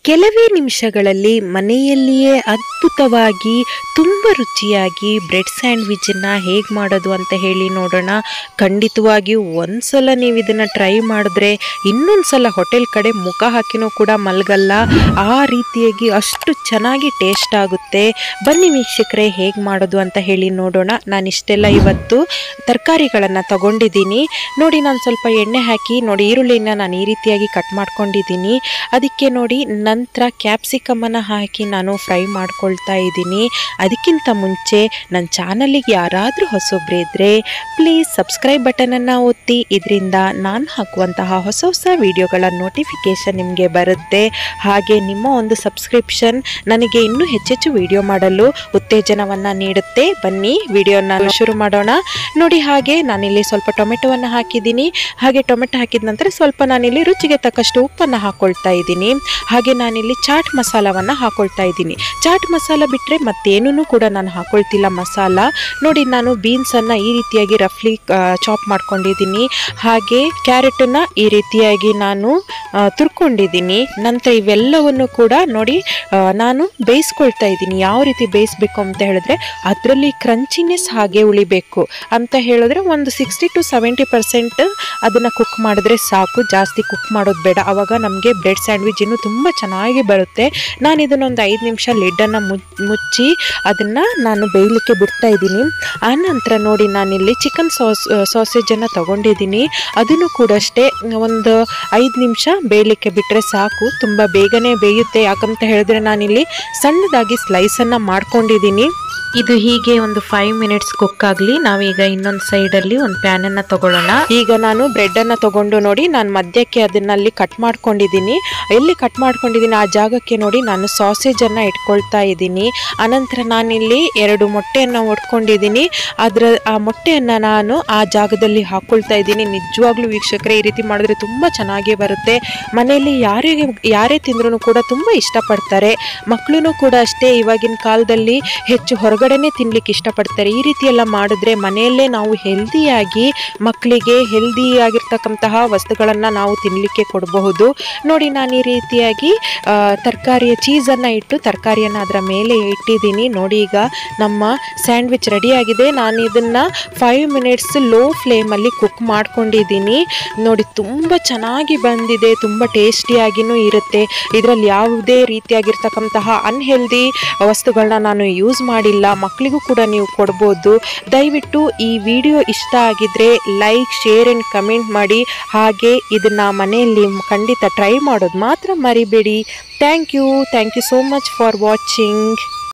ಕೆಲವೇ ನಿಮಿಷಗಳಲ್ಲಿ ಮನೆಯಲ್ಲಿಯೇ ಅದ್ಭುತವಾಗಿ ತುಂಬ ರುಚಿಯಾಗಿ ಬ್ರೆಡ್ ಸ್ಯಾಂಡ್ವಿಚನ್ನು ಹೇಗೆ ಮಾಡೋದು ಅಂತ ಹೇಳಿ ನೋಡೋಣ ಖಂಡಿತವಾಗಿಯೂ ಒಂದ್ಸಲ ನೀವು ಇದನ್ನು ಟ್ರೈ ಮಾಡಿದ್ರೆ ಇನ್ನೊಂದು ಸಲ ಹೋಟೆಲ್ ಕಡೆ ಮುಖ ಹಾಕಿನೂ ಕೂಡ ಮಲಗಲ್ಲ ಆ ರೀತಿಯಾಗಿ ಅಷ್ಟು ಚೆನ್ನಾಗಿ ಟೇಸ್ಟ್ ಆಗುತ್ತೆ ಬನ್ನಿ ವೀಕ್ಷಕರೇ ಹೇಗೆ ಮಾಡೋದು ಅಂತ ಹೇಳಿ ನೋಡೋಣ ನಾನು ಇಷ್ಟೆಲ್ಲ ಇವತ್ತು ತರಕಾರಿಗಳನ್ನು ತಗೊಂಡಿದ್ದೀನಿ ನೋಡಿ ನಾನು ಸ್ವಲ್ಪ ಎಣ್ಣೆ ಹಾಕಿ ನೋಡಿ ಈರುಳ್ಳಿನ ನಾನು ಈ ರೀತಿಯಾಗಿ ಕಟ್ ಮಾಡ್ಕೊಂಡಿದ್ದೀನಿ ಅದಕ್ಕೆ ನೋಡಿ ನಂತರ ಕ್ಯಾಪ್ಸಿಕಮನ್ನು ಹಾಕಿ ನಾನು ಫ್ರೈ ಮಾಡ್ಕೊಳ್ತಾ ಇದ್ದೀನಿ ಅದಕ್ಕಿಂತ ಮುಂಚೆ ನನ್ನ ಚಾನಲಿಗೆ ಯಾರಾದರೂ ಹೊಸೊಬ್ಬರು ಇದ್ದರೆ ಪ್ಲೀಸ್ ಸಬ್ಸ್ಕ್ರೈಬ್ ಬಟನನ್ನು ಒತ್ತಿ ಇದರಿಂದ ನಾನು ಹಾಕುವಂತಹ ಹೊಸ ಹೊಸ ವಿಡಿಯೋಗಳ ನೋಟಿಫಿಕೇಷನ್ ನಿಮಗೆ ಬರುತ್ತೆ ಹಾಗೆ ನಿಮ್ಮ ಒಂದು ಸಬ್ಸ್ಕ್ರಿಪ್ಷನ್ ನನಗೆ ಇನ್ನೂ ಹೆಚ್ಚೆಚ್ಚು ವಿಡಿಯೋ ಮಾಡಲು ಉತ್ತೇಜನವನ್ನು ನೀಡುತ್ತೆ ಬನ್ನಿ ವಿಡಿಯೋನ ಶುರು ಮಾಡೋಣ ನೋಡಿ ಹಾಗೆ ನಾನಿಲ್ಲಿ ಸ್ವಲ್ಪ ಟೊಮೆಟೊವನ್ನು ಹಾಕಿದ್ದೀನಿ ಹಾಗೆ ಟೊಮೆಟೊ ಹಾಕಿದ ನಂತರ ಸ್ವಲ್ಪ ನಾನಿಲ್ಲಿ ರುಚಿಗೆ ತಕ್ಕಷ್ಟು ಉಪ್ಪನ್ನು ಹಾಕ್ಕೊಳ್ತಾ ಇದ್ದೀನಿ ಹಾಗೆ ನಾನಿಲ್ಲಿ ಚಾಟ್ ಮಸಾಲವನ್ನು ಹಾಕ್ಕೊಳ್ತಾ ಇದ್ದೀನಿ ಚಾಟ್ ಮಸಾಲ ಬಿಟ್ಟರೆ ಮತ್ತೇನೂ ಕೂಡ ನಾನು ಹಾಕ್ಕೊಳ್ತಿಲ್ಲ ಮಸಾಲ ನೋಡಿ ನಾನು ಬೀನ್ಸನ್ನು ಈ ರೀತಿಯಾಗಿ ರಫ್ಲಿ ಚಾಪ್ ಮಾಡ್ಕೊಂಡಿದ್ದೀನಿ ಹಾಗೆ ಕ್ಯಾರೆಟನ್ನು ಈ ರೀತಿಯಾಗಿ ನಾನು ಆ, ತುರ್ಕೊಂಡಿದ್ದೀನಿ ನಂತರ ಇವೆಲ್ಲವನ್ನು ಕೂಡ ನೋಡಿ ಆ, ನಾನು ಬೇಯಿಸ್ಕೊಳ್ತಾ ಇದ್ದೀನಿ ಯಾವ ರೀತಿ ಬೇಯಿಸ್ಬೇಕು ಅಂತ ಹೇಳಿದ್ರೆ ಅದರಲ್ಲಿ ಕ್ರಂಚಿನೆಸ್ ಹಾಗೆ ಉಳಿಬೇಕು ಅಂತ ಹೇಳಿದ್ರೆ ಒಂದು ಸಿಕ್ಸ್ಟಿ ಟು ಸೆವೆಂಟಿ ಪರ್ಸೆಂಟ್ ಅದನ್ನು ಕುಕ್ ಮಾಡಿದ್ರೆ ಸಾಕು ಜಾಸ್ತಿ ಕುಕ್ ಮಾಡೋದು ಬೇಡ ಆವಾಗ ನಮಗೆ ಬ್ರೆಡ್ ಸ್ಯಾಂಡ್ವಿಚ್ ಇನ್ನೂ ತುಂಬ ಚೆನ್ನಾಗಿ ಬರುತ್ತೆ ನಾನು ಇದನ್ನೊಂದು ಐದು ನಿಮಿಷ ಲಿಡ್ಡನ್ನು ಮುಚ್ಚಿ ಅದನ್ನು ನಾನು ಬೇಯಲಿಕ್ಕೆ ಬಿಡ್ತಾ ಇದ್ದೀನಿ ಆನಂತರ ನೋಡಿ ನಾನಿಲ್ಲಿ ಚಿಕನ್ ಸಾಸ್ ಸಾಸೇಜನ್ನು ತಗೊಂಡಿದ್ದೀನಿ ಅದನ್ನು ಕೂಡ ಅಷ್ಟೇ ಒಂದು ಐದು ನಿಮಿಷ ಬೇಯಲಿಕ್ಕೆ ಬಿಟ್ಟರೆ ಸಾಕು ತುಂಬ ಬೇಗನೆ ಬೇಯುತ್ತೆ ಯಾಕಂತ ಹೇಳಿದ್ರೆ ನಾನಿಲ್ಲಿ ಸಣ್ಣದಾಗಿ ಸ್ಲೈಸನ್ನು ಮಾಡ್ಕೊಂಡಿದ್ದೀನಿ ಇದು ಹೀಗೆ ಒಂದು ಫೈವ್ ಮಿನಿಟ್ಸ್ ಕುಕ್ ಆಗಲಿ ನಾವೀಗ ಇನ್ನೊಂದು ಸೈಡಲ್ಲಿ ಒಂದು ಪ್ಯಾನನ್ನು ತಗೊಳ್ಳೋಣ ಈಗ ನಾನು ಬ್ರೆಡ್ಡನ್ನು ತಗೊಂಡು ನೋಡಿ ನಾನು ಮಧ್ಯಕ್ಕೆ ಅದನ್ನಲ್ಲಿ ಕಟ್ ಮಾಡ್ಕೊಂಡಿದ್ದೀನಿ ಎಲ್ಲಿ ಕಟ್ ಮಾಡ್ಕೊಂಡಿದ್ದೀನಿ ಆ ಜಾಗಕ್ಕೆ ನೋಡಿ ನಾನು ಸಾಸೇಜನ್ನು ಇಟ್ಕೊಳ್ತಾ ಇದ್ದೀನಿ ಅನಂತರ ನಾನಿಲ್ಲಿ ಎರಡು ಮೊಟ್ಟೆಯನ್ನು ಒಡ್ಕೊಂಡಿದ್ದೀನಿ ಅದರ ಆ ಮೊಟ್ಟೆಯನ್ನು ನಾನು ಆ ಜಾಗದಲ್ಲಿ ಹಾಕ್ಕೊಳ್ತಾ ಇದ್ದೀನಿ ನಿಜವಾಗ್ಲೂ ವೀಕ್ಷಕರೇ ಈ ರೀತಿ ಮಾಡಿದ್ರೆ ತುಂಬ ಚೆನ್ನಾಗಿ ಬರುತ್ತೆ ಮನೆಯಲ್ಲಿ ಯಾರಿಗೆ ಯಾರೇ ತಿಂದ್ರೂ ಕೂಡ ತುಂಬ ಇಷ್ಟಪಡ್ತಾರೆ ಮಕ್ಕಳು ಕೂಡ ಅಷ್ಟೇ ಇವಾಗಿನ ಕಾಲದಲ್ಲಿ ಹೆಚ್ಚು ಹೊರಗಡೆನೆ ತಿನ್ಲಿಕ್ಕೆ ಇಷ್ಟಪಡ್ತಾರೆ ಈ ರೀತಿ ಎಲ್ಲ ಮಾಡಿದ್ರೆ ಮನೆಯಲ್ಲೇ ನಾವು ಹೆಲ್ದಿಯಾಗಿ ಮಕ್ಕಳಿಗೆ ಹೆಲ್ದಿಯಾಗಿರ್ತಕ್ಕಂತಹ ವಸ್ತುಗಳನ್ನು ನಾವು ತಿನ್ನಲಿಕ್ಕೆ ಕೊಡಬಹುದು ನೋಡಿ ನಾನು ಈ ರೀತಿಯಾಗಿ ಆ, ತರಕಾರಿಯ ಚೀಸನ್ನು ಇಟ್ಟು ತರಕಾರಿಯನ್ನು ಅದರ ಮೇಲೆ ಇಟ್ಟಿದ್ದೀನಿ ನೋಡಿ ಈಗ ನಮ್ಮ ಸ್ಯಾಂಡ್ವಿಚ್ ರೆಡಿಯಾಗಿದೆ ನಾನು ಇದನ್ನು ಫೈವ್ ಮಿನಿಟ್ಸ್ ಲೋ ಫ್ಲೇಮಲ್ಲಿ ಕುಕ್ ಮಾಡ್ಕೊಂಡಿದ್ದೀನಿ ನೋಡಿ ತುಂಬ ಚೆನ್ನಾಗಿ ಬಂದಿದೆ ತುಂಬ ಟೇಸ್ಟಿಯಾಗಿನೂ ಇರುತ್ತೆ ಇದರಲ್ಲಿ ಯಾವುದೇ ರೀತಿಯಾಗಿರ್ತಕ್ಕಂತಹ ಅನ್ಹೆಲ್ದಿ ವಸ್ತುಗಳನ್ನ ನಾನು ಯೂಸ್ ಮಾಡಿಲ್ಲ ಮಕ್ಕಳಿಗೂ ಕೂಡ ನೀವು ಕೊಡ್ಬೋದು ದಯವಿಟ್ಟು ಈ ವಿಡಿಯೋ ಇಷ್ಟ ಆಗಿದ್ರೆ ಲೈಕ್ ಶೇರ್ ಆ್ಯಂಡ್ ಕಮೆಂಟ್ ಮಾಡಿ ಹಾಗೆ ಇದನ್ನು ಮನೆಯಲ್ಲಿ ಖಂಡಿತ ಟ್ರೈ ಮಾಡೋದು ಮಾತ್ರ ಮರಿಬೇಡಿ thank you thank you so much for watching